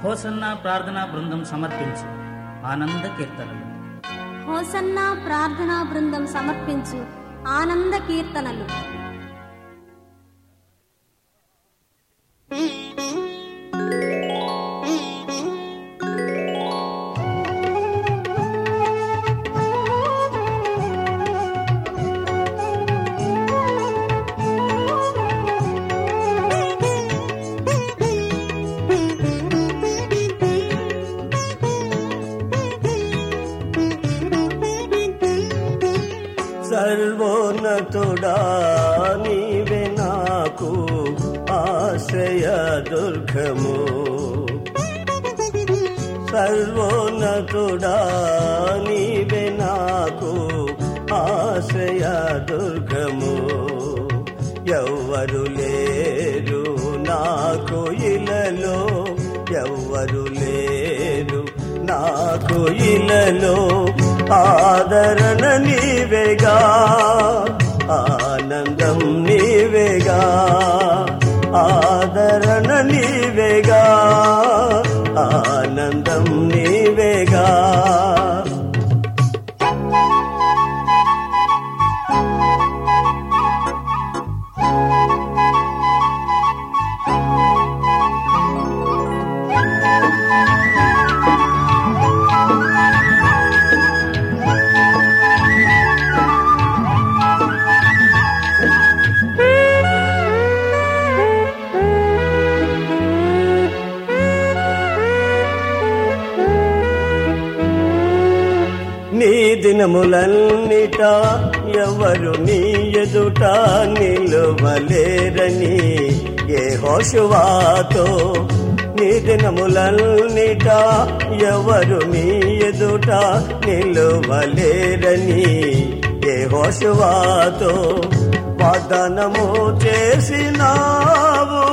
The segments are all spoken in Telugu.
హోసన్న ప్రార్థనా బృందం సమర్పించు ఆనంద కీర్తనలు హోసన్న ప్రార్థనా బృందం సమర్పించు ఆనంద కీర్తనలు సర్వోన్నతుడా నీవే నాకు ఆశ్రయ దుర్గము సర్వోన్నతుడా నీవే నాకు ఆశ్రయ దుర్గము ఎవ్వరు లేరు నాకు ఇలలో ఎవ్వరు లేరు నాకు ఇలలో ఆదరణ నీవేగా ఆనందం నీవేగా ఆదరణ నీవేగా ఆనందం నీవేగా నీ దినములన్నిట ఎవరు నీ ఎదుట నిలువలేరని ఏ హోషువాతో నీ దినములన్నిట ఎవరు నీ ఎదుట నిలువలేరని ఏ హోషువాతో వాదనము చేసినావు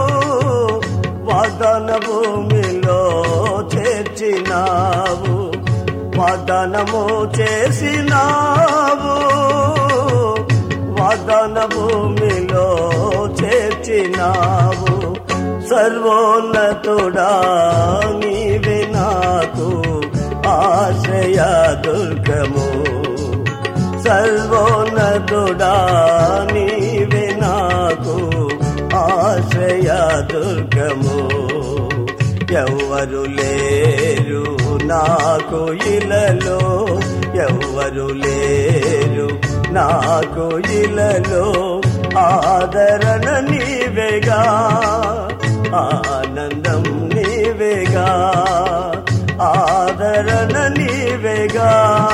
వాదన భూమిలో చేర్చినావు వాదనము చేసినావు వాదన భూమిలో చేర్చినావు సర్వోన్నతుడా నీవే నాకు ఆశ్రయ దుర్గము సర్వోన్నతుడా నీవే నాకు ఆశ్రయ దుర్గము ఎవ్వరు లేరు నాకు ఇలలో ఎవ్వరు లేరు నాకు ఇలలో ఆదరణ నీవేగా ఆనందం నీవేగా ఆదరణ నీవేగా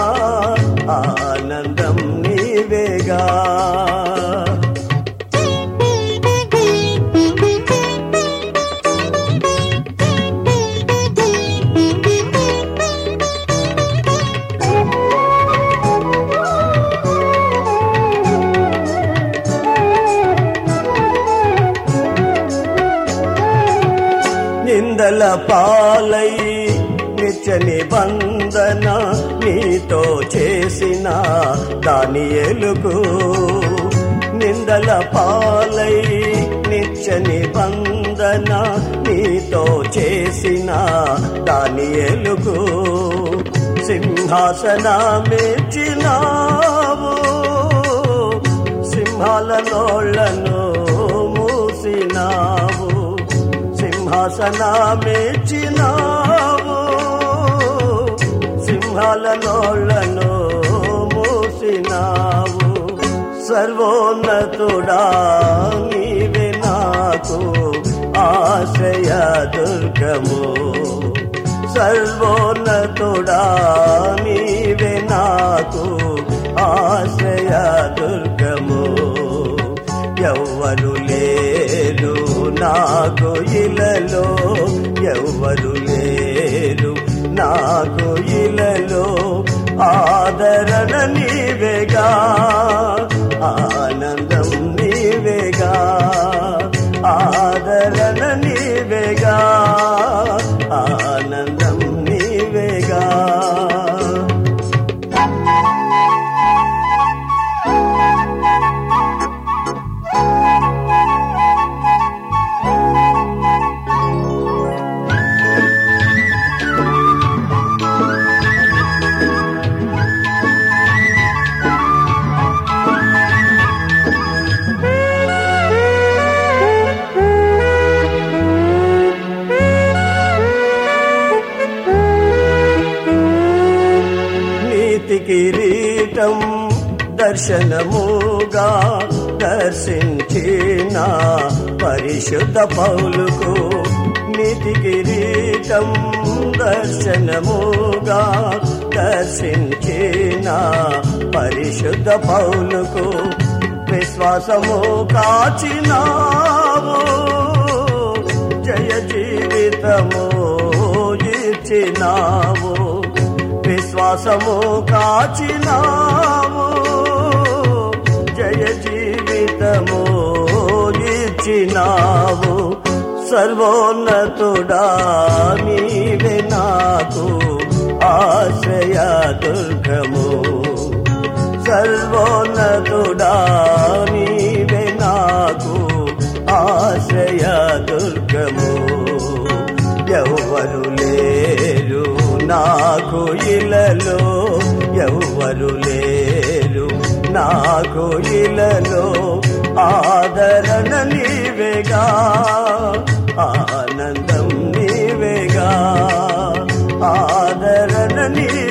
ఆనందం నీవేగా నిందల పాలై నిత్య నిబంధన నీతో చేసిన దాని ఎలుగు నిందల పాలై నిత్య నిబంధన నీతో చేసిన దాని ఎలుగు సింహాసనమిచ్చినావు సింహాల నోళ్లను మూసినావు సింహాసనమిచ్చినావు సింహాల నోళ్లను మూసినావు సర్వోన్నతుడా నీవే నాకు ఆశ్రయ దుర్గము సర్వోన్నతుడా నీవే నాకు ఆశ్రయ దుర్గము ఎవ్వరు లేరు నాకు ఇలలో ఎవ్వరు లేరు నాకు ఇలలో ఆదరణ నీవేగా ఆనందం నీవేగా ఆదరణ నీవేగా ఆనందం నీవేగా నీతి కిరీటం దర్శనముగా దర్శించిన పరిశుద్ధ పౌలుకు నీతి కిరీటం దర్శనముగా దర్శించిన పరిశుద్ధ పౌలుకు విశ్వాసము కాచినావు జయ జీవితము ఇచ్చినావు విశ్వాసము కాచినావు జయ జీవితము ఇచ్చినావు సర్వోన్నతుడా నీవే నాకు ఆశ్రయ దుర్గము సర్వోన్నతుడా నీవే నాకు ఆశ్రయ దుర్గము ఎవ్వరు లేరు నాకు ఇలలో ఎవ్వరు లేరు నాకు ఇలలో ఆదరణ నీవేగా ఆనందం నీవేగా ఆదరణ నీవేగా